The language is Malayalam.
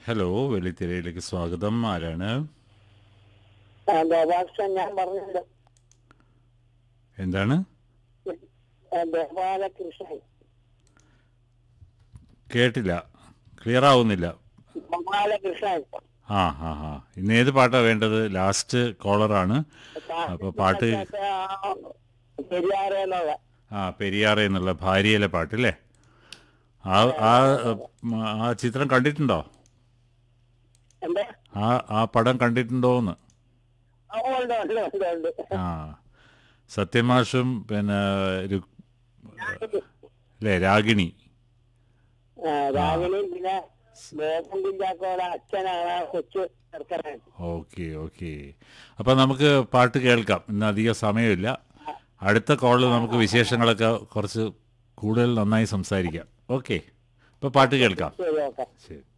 ഹലോ വെള്ളിത്തിരയിലേക്ക് സ്വാഗതം ആരാണ് ആ, ഗോപാലകൃഷ്ണൻ ഞാൻ പറഞ്ഞല്ലോ എന്താണ് ആ, ഗോപാലകൃഷ്ണൻ കേട്ടില്ല ക്ലിയർ ആവുന്നില്ല ഗോപാലകൃഷ്ണൻ ആ ആ ആ ഇന്ന് ഏത് പാട്ടാണ് വേണ്ടത് ലാസ്റ്റ് കോളറാണ് അപ്പൊ പാട്ട് പെരിയാറ് എന്നുള്ള ആ പെരിയാറ് എന്നുള്ള ഭാര്യയിലെ പാട്ടല്ലേ ആ ആ ഉം, ആ ചിത്രം കണ്ടിട്ടുണ്ടോ എന്താ ആ ആ പടം കണ്ടിട്ടുണ്ടോ എന്ന് ആ, ഉണ്ട് ഉണ്ട് ഉണ്ട് ഉണ്ട് ആ സത്യമാഷും പിന്നെ രു- അല്ലേ രാഗിണി ആ, രാവിലെയും പിന്നെ മോഹൻ കുഞ്ചാക്കോടെ അച്ഛനാണ് ആ കൊച്ചു ചെറുക്കനാണ് ഓക്കെ ഓക്കെ അപ്പം നമുക്ക് പാട്ട് കേൾക്കാം ഇന്ന് അധികം സമയമില്ല അടുത്ത കോളിൽ നമുക്ക് വിശേഷങ്ങളൊക്കെ കുറച്ച് കൂടുതൽ നന്നായി സംസാരിക്കാം ഓക്കെ അപ്പോൾ പാട്ട് കേൾക്കാം ശരി ഓക്കെ ശരി